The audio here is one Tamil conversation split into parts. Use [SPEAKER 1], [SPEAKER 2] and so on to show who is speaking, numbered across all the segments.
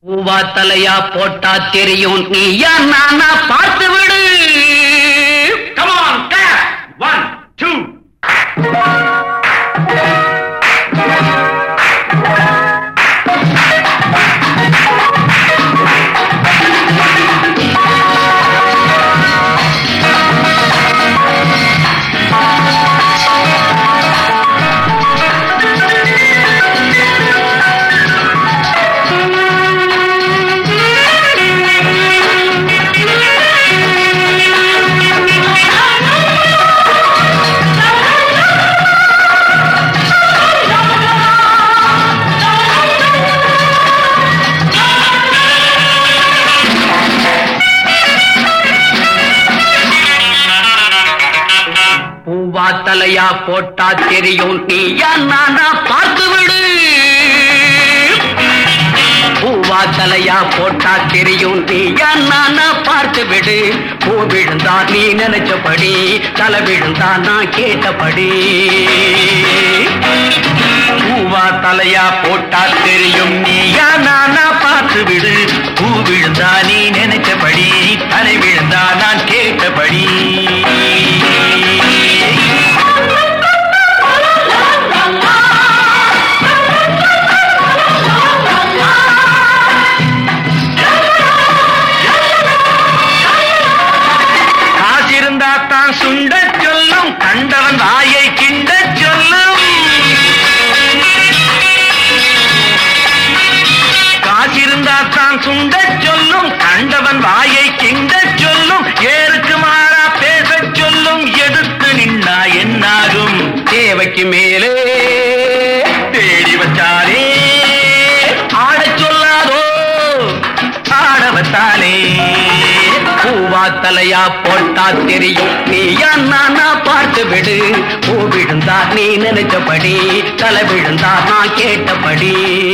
[SPEAKER 1] பூவா தலையா போட்டா தெரியும் நீயா நானா பார்த்து விடு
[SPEAKER 2] Come on, clap! One, two.
[SPEAKER 1] பூவா தலையா போட்டா தெரியும் நீயா நானா பார்த்து விடு பூவா தலையா போட்டா தெரியும் நீயா நானா பார்த்து விடு பூ விழுந்தா நீ நினைச்சபடி தலை விழுந்தா நான் கேட்டபடி
[SPEAKER 2] பூவா தலையா போட்டா தெரியும் நீயா நானா பார்த்து விடு பூ விழுந்தா நீ நினைச்சபடி தலை விழுந்தா நான் கேட்டபடி காசிருந்தா தான் சுண்ட சொல்லும் கண்டவன் வாயை கிண்ட சொல்லும் காசிருந்தா தான் சுண்ட சொல்லும் கண்டவன் வாயை கிண்ட சொல்லும் ஏருக்கு மாறா பேச சொல்லும் எடுத்து நின்னா என்னாகும்
[SPEAKER 1] தேவைக்கு மேலே
[SPEAKER 2] தேடி வச்சாலே
[SPEAKER 1] ஆடச் சொல்லாதோ
[SPEAKER 2] ஆடவத்தாலே
[SPEAKER 1] பூவா தலையா போட்டா தெரியும் நீயா நானா பார்த்து விடு பூ விழுந்தா நீ நினைச்சபடி தலை விழுந்தா நான் கேட்டபடி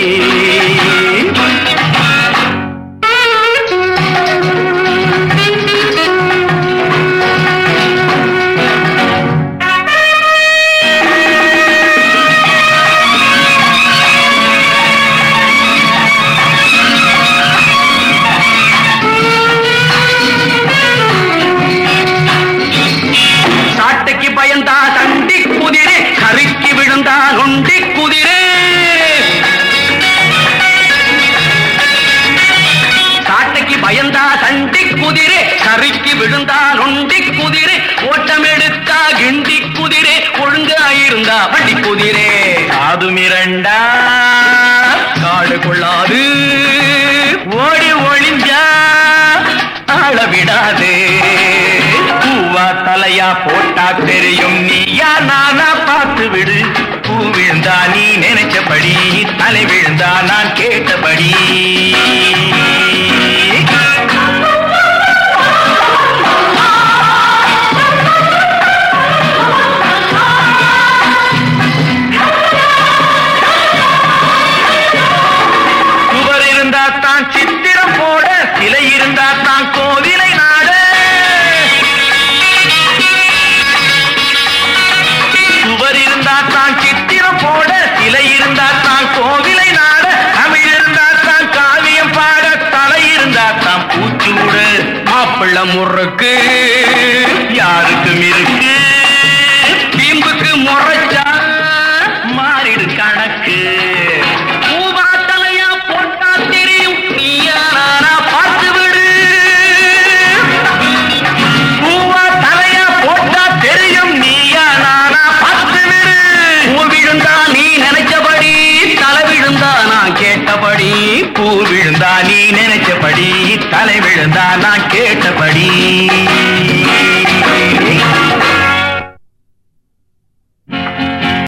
[SPEAKER 1] சாட்டைக்கு பயந்தா தண்டி குதிரை கருக்கி விழுந்தா நொண்டி குதிரை சாட்டைக்கு பயந்தா தண்டி குதிரை கருக்கி விழுந்தா நொண்டி குதிரை ஓட்டம் எடுத்தா கிண்டி குதிரை ஒழுங்கா இருந்தா வண்டி குதிரை
[SPEAKER 2] காது மிரண்டா
[SPEAKER 1] காடு கொள்ளாது
[SPEAKER 2] ஓடி ஒளிஞ்சா
[SPEAKER 1] ஆள விடாது
[SPEAKER 2] பூவா தலையா போட்டா தெரியும் நீயா நானா பார்த்து விடு பூ விழுந்தா நீ நினைச்சபடி தலை விழுந்தா நான் கேட்டபடி சுவர் இருந்தா தான் சித்திரம் போட சிலை இருந்தா தான் கோவிலை நாட சுவர் இருந்தா தான் சித்திரம் போட சிலை இருந்தா தான் கோவிலை நாட தமிழ் இருந்தா தான் காவியம் பாட தலை இருந்தா தான் பூச்சூட
[SPEAKER 1] மாப்பிள்ள முறுக்கு
[SPEAKER 2] யாருக்கும் இருக்கு
[SPEAKER 1] தீம்புக்கு முறைச்சா
[SPEAKER 2] மாறிடு கணக்கு
[SPEAKER 1] பூவா தலையா போட்டா தெரியும் நீயா நானா பார்த்து விடு
[SPEAKER 2] பூவா தலையா போட்டா தெரியும் நீயா நானா பார்த்து விடு
[SPEAKER 1] பூ விழுந்தா நீ நினைச்சபடி தலை விழுந்தா நான் கேட்டபடி
[SPEAKER 2] பூ விழுந்தா நீ நினைச்சபடி தலை விழுந்தா நான் கேட்டபடி